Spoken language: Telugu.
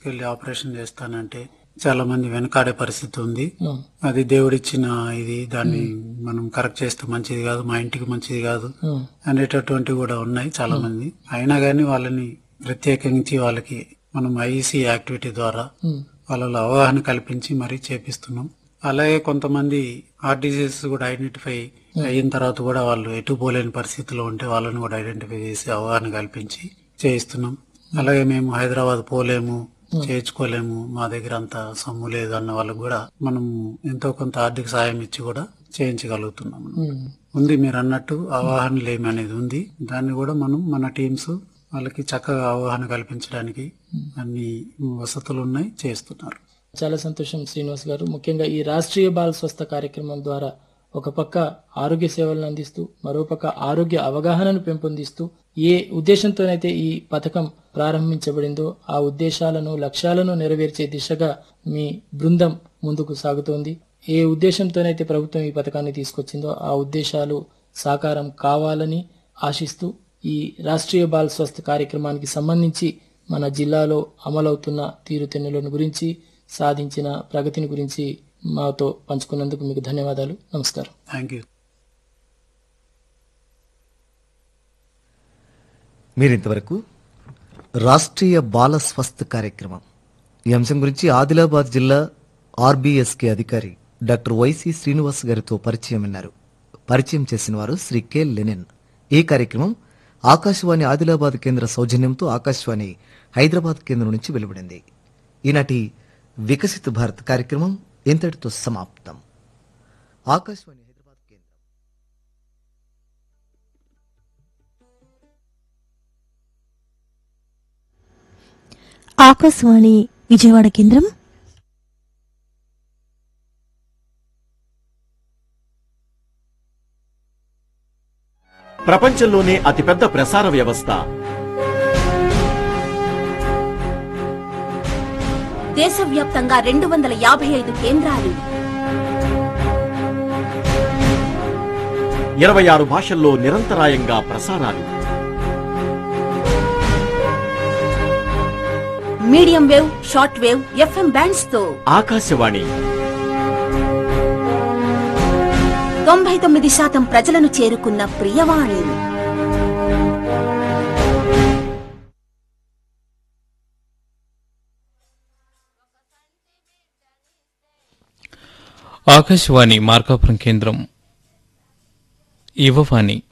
తీసుకెళ్లి ఆపరేషన్ చేస్తానంటే చాలా మంది వెనకాడే పరిస్థితి ఉంది ఉమ్, అది దేవుడిచ్చిన ఇది దాన్ని మనం కరెక్ట్ చేస్తే మంచిది కాదు మా ఇంటికి మంచిది కాదు ఉమ్, అనేటటువంటివి కూడా ఉన్నాయి చాలా మంది అయినా గానీ వాళ్ళని ప్రత్యేకించి వాళ్ళకి మనం ఐఈసీ యాక్టివిటీ ద్వారా ఉమ్, వాళ్ళలో అవగాహన కల్పించి మరీ చేపిస్తున్నాం అలాగే కొంతమంది హార్ట్ డిసీజ్ కూడా ఐడెంటిఫై అయిన తర్వాత కూడా వాళ్ళు ఎటు పోలేని పరిస్థితిలో ఉంటే వాళ్ళని కూడా ఐడెంటిఫై చేసి అవగాహన కల్పించి చేయిస్తున్నాం అలాగే మేము హైదరాబాద్ పోలేము చేయించుకోలేము మా దగ్గర అంత సొమ్ము లేదు అన్న వాళ్ళకు కూడా మనం ఎంతో కొంత ఆర్థిక సాయం ఇచ్చి కూడా చేయించగలుగుతున్నాం ఉమ్. ఉంది మీరు అన్నట్టు అవగాహన లేమి అనేది ఉంది దాన్ని కూడా మనం మన టీమ్స్ వాళ్ళకి చక్కగా అవగాహన కల్పించడానికి అన్ని వసతులు ఉన్నాయి చేస్తున్నారు చాలా సంతోషం శ్రీనివాస్ గారు ముఖ్యంగా ఈ రాష్ట్రీయ బాల స్వస్థ కార్యక్రమం ద్వారా ఒక పక్క ఆరోగ్య సేవలను అందిస్తూ మరోపక్క ఆరోగ్య అవగాహనను పెంపొందిస్తూ ఏ ఉద్దేశంతోనైతే ఈ పథకం ప్రారంభించబడిందో ఆ ఉద్దేశాలను లక్ష్యాలను నెరవేర్చే దిశగా మీ బృందం ముందుకు సాగుతోంది ఏ ఉద్దేశంతోనైతే ప్రభుత్వం ఈ పథకాన్ని తీసుకొచ్చిందో ఆ ఉద్దేశాలు సాకారం కావాలని ఆశిస్తూ ఈ రాష్ట్రీయ బాల స్వస్థ కార్యక్రమానికి సంబంధించి మన జిల్లాలో అమలవుతున్న తీరుతెన్నులను గురించి సాధించిన ప్రగతిని గురించి మాతో పంచుకున్నందుకు మీకు ధన్యవాదాలు నమస్కారం థ్యాంక్ యూ మీరింతవరకు రాష్ట్రీయ బాల స్వస్థ్ కార్యక్రమం ఈ అంశం గురించి ఆదిలాబాద్ జిల్లా ఆర్బీఎస్కే అధికారి డాక్టర్ వైసి శ్రీనివాస్ గారితో పరిచయం విన్నారు పరిచయం చేసిన వారు శ్రీ కె లెనిన్ ఈ కార్యక్రమం ఆకాశవాణి ఆదిలాబాద్ కేంద్ర సౌజన్యంతో ఆకాశవాణి హైదరాబాద్ కేంద్రం నుంచి వెలువడింది ఈనాటి వికసిత భారత్ కార్యక్రమం ఇంతటితో సమాప్తం ఆకాశవాణి హైదరాబాద్ కేంద్రం ఆకాశవాణి విజయవాడ కేంద్రం ప్రపంచంలోనే అతిపెద్ద ప్రసార వ్యవస్థ దేశవ్యాప్తంగా రెండు వందల యాభై ఐదు కేంద్రాలు ఇరవై ఆరు భాషల్లో నిరంతరాయంగా ప్రసారాలు medium wave short wave FM bands తో ఆకాశవాణి తొంభై తొమ్మిది శాతం ప్రజలను చేరుకున్న ప్రియవాణి ఆకాశవాణి మార్కాపురం కేంద్రం యువవాణి